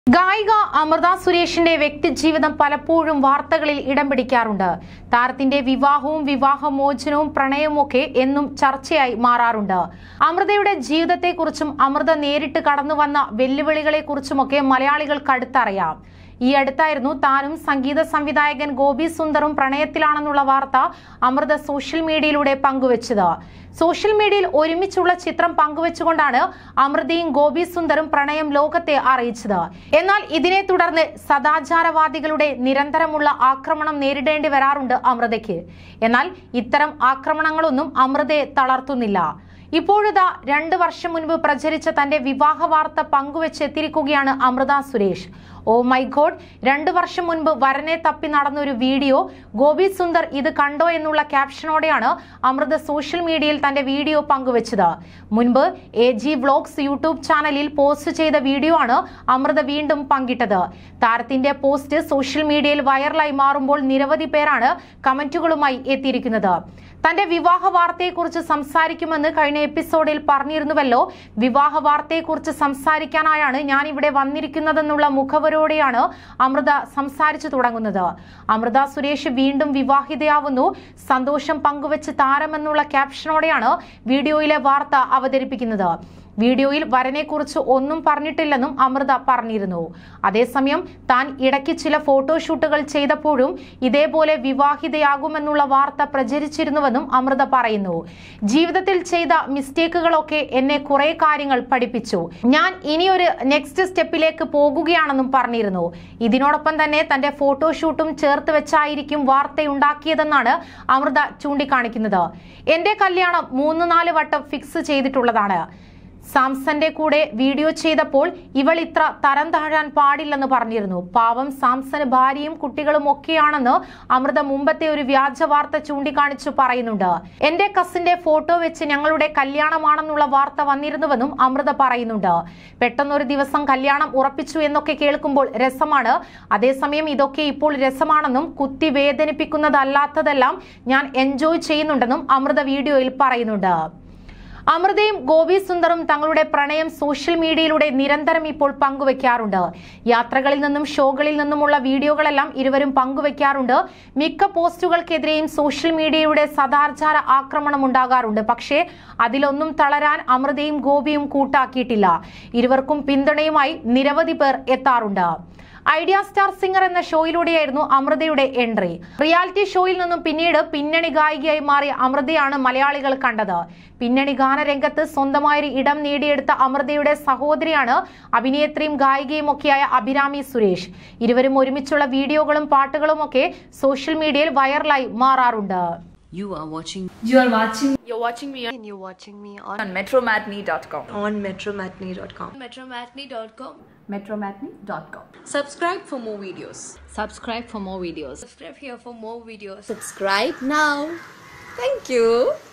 ഗായിക അമൃത സുരേഷിന്റെ വ്യക്തിജീവിതം പലപ്പോഴും വാർത്തകളിൽ ഇടം പിടിക്കാറുണ്ട് താരത്തിന്റെ വിവാഹവും വിവാഹമോചനവും പ്രണയവും ഒക്കെ എന്നും ചർച്ചയായി മാറാറുണ്ട് അമൃതയുടെ ജീവിതത്തെക്കുറിച്ചും അമൃത നേരിട്ട് കടന്നു വന്ന വെല്ലുവിളികളെക്കുറിച്ചുമൊക്കെ മലയാളികൾക്ക് അടുത്തറിയാം ഈ അടുത്തായിരുന്നു താനും സംഗീത സംവിധായകൻ ഗോപി സുന്ദറും പ്രണയത്തിലാണെന്നുള്ള വാർത്ത അമൃത സോഷ്യൽ മീഡിയയിലൂടെ പങ്കുവച്ചത് സോഷ്യൽ മീഡിയയിൽ ഒരുമിച്ചുള്ള ചിത്രം പങ്കുവച്ചുകൊണ്ടാണ് അമൃതയും ഗോപി സുന്ദറും പ്രണയം ലോകത്തെ അറിയിച്ചത് എന്നാൽ ഇതിനെ തുടർന്ന് സദാചാരവാദികളുടെ നിരന്തരമുള്ള ആക്രമണം നേരിടേണ്ടി വരാറുണ്ട് അമൃതയ്ക്ക് എന്നാൽ ഇത്തരം ആക്രമണങ്ങളൊന്നും അമൃതയെ തളർത്തുന്നില്ല ഇപ്പോഴിതാ രണ്ട് വർഷം മുൻപ് പ്രചരിച്ച തന്റെ വിവാഹ വാർത്ത പങ്കുവെച്ചെത്തിയിരിക്കുകയാണ് Amrutha Suresh oh my God രണ്ട് വർഷം മുൻപ് വരനെ തപ്പി നടന്ന ഒരു വീഡിയോ ഗോപി സുന്ദർ ഇത് കണ്ടോ എന്നുള്ള ക്യാപ്ഷനോടെയാണ് അമൃത സോഷ്യൽ മീഡിയയിൽ തന്റെ വീഡിയോ പങ്കുവച്ചത് മുൻപ് എ ജി വ്ലോഗ്സ് യൂട്യൂബ് ചാനലിൽ പോസ്റ്റ് ചെയ്ത വീഡിയോ ആണ് അമൃത വീണ്ടും പങ്കിട്ടത് താരത്തിന്റെ പോസ്റ്റ് സോഷ്യൽ മീഡിയയിൽ വൈറലായി മാറുമ്പോൾ നിരവധി പേരാണ് കമന്റുകളുമായി എത്തിയിരിക്കുന്നത് തന്റെ വിവാഹ വാർത്തയെക്കുറിച്ച് സംസാരിക്കുമെന്ന് കഴിഞ്ഞ എപ്പിസോഡിൽ പറഞ്ഞിരുന്നുവല്ലോ വിവാഹ വാർത്തയെക്കുറിച്ച് സംസാരിക്കാനായാണ് ഞാൻ ഇവിടെ വന്നിരിക്കുന്നതെന്നുള്ള മുഖവരോടെയാണ് അമൃത സംസാരിച്ചു തുടങ്ങുന്നത് അമൃത സുരേഷ് വീണ്ടും വിവാഹിതയാവുന്നു സന്തോഷം പങ്കുവച്ച് താരമെന്നുള്ള ക്യാപ്ഷനോടെയാണ് വീഡിയോയിലെ വാർത്ത അവതരിപ്പിക്കുന്നത് വീഡിയോയിൽ വരനെക്കുറിച്ച് ഒന്നും പറഞ്ഞിട്ടില്ലെന്നും അമൃത പറഞ്ഞിരുന്നു അതേസമയം താൻ ഇടയ്ക്ക് ചില ഫോട്ടോഷൂട്ടുകൾ ചെയ്തപ്പോഴും ഇതേപോലെ വിവാഹിതയാകുമെന്നുള്ള വാർത്ത പ്രചരിച്ചിരുന്നുവെന്നും അമൃത പറയുന്നു ജീവിതത്തിൽ ചെയ്ത മിസ്റ്റേക്കുകളൊക്കെ എന്നെ കുറെ കാര്യങ്ങൾ പഠിപ്പിച്ചു ഞാൻ ഇനിയൊരു നെക്സ്റ്റ് സ്റ്റെപ്പിലേക്ക് പോകുകയാണെന്നും പറഞ്ഞിരുന്നു ഇതിനോടൊപ്പം തന്നെ തന്റെ ഫോട്ടോഷൂട്ടും ചേർത്ത് വെച്ചായിരിക്കും വാർത്തയുണ്ടാക്കിയതെന്നാണ് അമൃത ചൂണ്ടിക്കാണിക്കുന്നത് എന്റെ കല്യാണം മൂന്ന് നാല് വട്ടം ഫിക്സ് ചെയ്തിട്ടുള്ളതാണ് സാംസന്റെ കൂടെ വീഡിയോ ചെയ്തപ്പോൾ ഇവൾ ഇത്ര തരം താഴാൻ പാടില്ലെന്ന് പറഞ്ഞിരുന്നു പാവം സാംസന് ഭാര്യയും കുട്ടികളും ഒക്കെയാണെന്ന് അമൃത മുമ്പത്തെ ഒരു വ്യാജ വാർത്ത ചൂണ്ടിക്കാണിച്ചു പറയുന്നുണ്ട് എന്റെ കസിന്റെ ഫോട്ടോ വെച്ച് ഞങ്ങളുടെ കല്യാണമാണെന്നുള്ള വാർത്ത വന്നിരുന്നുവെന്നും അമൃത പറയുന്നുണ്ട് പെട്ടെന്നൊരു ദിവസം കല്യാണം ഉറപ്പിച്ചു എന്നൊക്കെ കേൾക്കുമ്പോൾ രസമാണ് അതേസമയം ഇതൊക്കെ ഇപ്പോൾ രസമാണെന്നും കുത്തി വേദനിപ്പിക്കുന്നതല്ലാത്തതെല്ലാം ഞാൻ എൻജോയ് ചെയ്യുന്നുണ്ടെന്നും അമൃത വീഡിയോയിൽ പറയുന്നുണ്ട് അമൃതയും ഗോപി സുന്ദറും തങ്ങളുടെ പ്രണയം സോഷ്യൽ മീഡിയയിലൂടെ നിരന്തരം ഇപ്പോൾ പങ്കുവെക്കാറുണ്ട് യാത്രകളിൽ നിന്നും ഷോകളിൽ നിന്നുമുള്ള വീഡിയോകളെല്ലാം ഇരുവരും പങ്കുവെക്കാറുണ്ട് മിക്ക പോസ്റ്റുകൾക്കെതിരെയും സോഷ്യൽ മീഡിയയുടെ സദാചാര ആക്രമണം ഉണ്ടാകാറുണ്ട് പക്ഷേ അതിലൊന്നും തളരാൻ അമൃതയും ഗോപിയും കൂട്ടാക്കിയിട്ടില്ല ഇരുവർക്കും പിന്തുണയുമായി നിരവധി പേർ എത്താറുണ്ട് ഐഡിയ സ്റ്റാർ സിംഗർ എന്ന ഷോയിലൂടെയായിരുന്നു അമൃതയുടെ എൻട്രി റിയാലിറ്റി ഷോയിൽ നിന്നും പിന്നീട് പിന്നണി ഗായികയായി മാറിയ അമൃതയാണ് മലയാളികൾ കണ്ടത് പിന്നണി ഗാനരംഗത്ത് സ്വന്തമായൊരു ഇടം നേടിയെടുത്ത അമൃതയുടെ സഹോദരിയാണ് അഭിനേത്രിയും ഗായികയും ഒക്കെയായ അഭിരാമി സുരേഷ് ഇരുവരും ഒരുമിച്ചുള്ള വീഡിയോകളും പാട്ടുകളും ഒക്കെ സോഷ്യൽ മീഡിയയിൽ വൈറലായി മാറാറുണ്ട് You are watching You are watching You're watching me on, and you're watching me on, on metromatney.com. on metromatney.com. metromatney.com. Metromatney.com. Subscribe for more videos. subscribe for more videos Subscribe here for more videos. Subscribe now. Thank you.